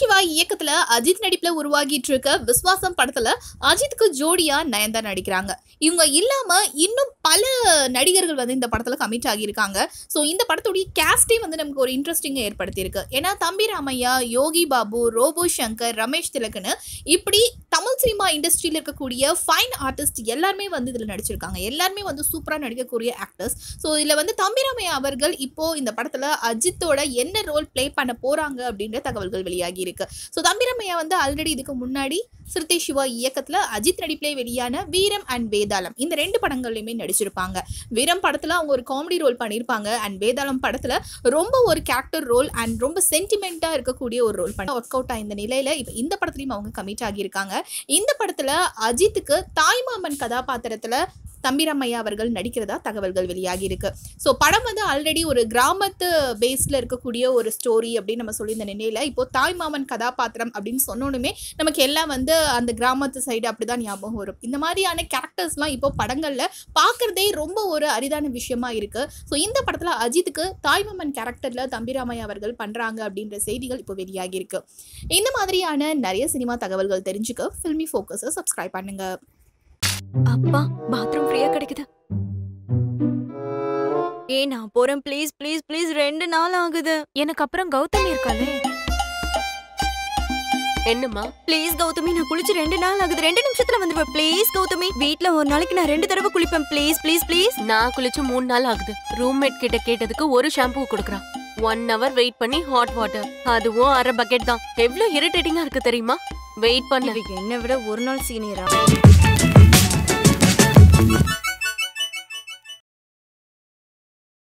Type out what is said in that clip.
சிவா இயக்கத்துல அஜித் நடிப்புல உருவாகிட்டு இருக்க விஸ்வாசம் படத்துல அஜித்துக்கு ஜோடியா நயன்தாரா நடிக்கிறாங்க இவங்க இல்லாம இன்னும் பல நடிகர்கள் வந்து இந்த படத்துல கமிட் ஆகியிருக்காங்க ஸோ இந்த படத்துடைய கேஸ்டே வந்து நமக்கு ஒரு இன்ட்ரெஸ்டிங்கை ஏற்படுத்தியிருக்கு ஏன்னா தம்பி ராமையா யோகி பாபு ரோபோ சங்கர் ரமேஷ் திலகன்னு இப்படி தமிழ் சினிமா இண்டஸ்ட்ரியில் இருக்கக்கூடிய ஃபைன் ஆர்டிஸ்ட் எல்லாருமே வந்து இதில் நடிச்சிருக்காங்க எல்லாருமே வந்து சூப்பராக நடிக்கக்கூடிய ஆக்டர்ஸ் ஸோ இதில் வந்து தம்பிராமையா அவர்கள் இப்போ இந்த படத்தில் அஜித்தோட என்ன ரோல் ப்ளே பண்ண போகிறாங்க அப்படின்ற தகவல்கள் வெளியாகி இருக்கு ஸோ தம்பிராமையா வந்து ஆல்ரெடி இதுக்கு முன்னாடி சிறுத்தை சிவா இயக்கத்தில் அஜித் நடிப்பிலே வெளியான வீரம் அண்ட் வேதாளம் இந்த ரெண்டு படங்கள்லையுமே நடிச்சிருப்பாங்க வீரம் படத்தில் அவங்க ஒரு காமெடி ரோல் பண்ணியிருப்பாங்க அண்ட் வேதாளம் படத்தில் ரொம்ப ஒரு கேரக்டர் ரோல் அண்ட் ரொம்ப சென்டிமெண்ட்டாக இருக்கக்கூடிய ஒரு ரோல் பண்ண ஒர்க் அவுட் ஆயிருந்த நிலையில் இப்போ இந்த படத்துலையும் அவங்க கமிட் ஆகியிருக்காங்க இந்த படத்தில் அஜித்துக்கு தாய்மாமன் கதாபாத்திரத்தில் தம்பிராமையா அவர்கள் நடிக்கிறதா தகவல்கள் வெளியாகி இருக்கு ஸோ படம் வந்து ஆல்ரெடி ஒரு கிராமத்து பேஸ்ல இருக்கக்கூடிய ஒரு ஸ்டோரி அப்படின்னு நம்ம சொல்லியிருந்த நிலையில இப்போ தாய்மாமன் கதாபாத்திரம் அப்படின்னு சொன்னோனுமே நமக்கு எல்லாம் வந்து அந்த கிராமத்து சைடு அப்படிதான் ஞாபகம் வரும் இந்த மாதிரியான கேரக்டர்ஸ்லாம் இப்போ படங்கள்ல பார்க்கறதே ரொம்ப ஒரு அரிதான விஷயமா இருக்கு ஸோ இந்த படத்துல அஜித்துக்கு தாய்மாமன் கேரக்டர்ல தம்பிராமையா அவர்கள் பண்றாங்க அப்படின்ற செய்திகள் இப்போ வெளியாகி இருக்கு இந்த மாதிரியான நிறைய சினிமா தகவல்கள் தெரிஞ்சுக்க ஃபில்மி ஃபோக்கஸை சப்ஸ்கிரைப் பண்ணுங்க அப்பா பாத்ரூம் ஃப்ரீயா கிடைக்குது ஏ நான் போறேன் ப்ளீஸ் ப்ளீஸ் ப்ளீஸ் ரெண்டு நாள் ஆகுது எனக்கு அப்புறம் கௌதமி இருக்காளே என்னம்மா ப்ளீஸ் கௌதமி நான் குளிச்சு ரெண்டு நாள் ஆகுது ரெண்டு நிமிஷத்துல வந்துருவேன் ப்ளீஸ் கௌதமி வீட்ல ஒரு நாளைக்கு நான் ரெண்டு தடவை குளிப்பேன் ப்ளீஸ் ப்ளீஸ் ப்ளீஸ் நான் குளிச்சு மூணு நாள் ஆகுது ரூம்மேட் கிட்ட கேட்டதுக்கு ஒரு ஷாம்பு கொடுக்குறான் ஒன் ஹவர் வெயிட் பண்ணி ஹாட் வாட்டர் அதுவும் அரை பக்கெட் தான் எவ்வளவு இரிட்டேட்டிங்கா இருக்கு தெரியுமா வெயிட் பண்ண இவங்க என்னை விட ஒரு நாள் சீனியரா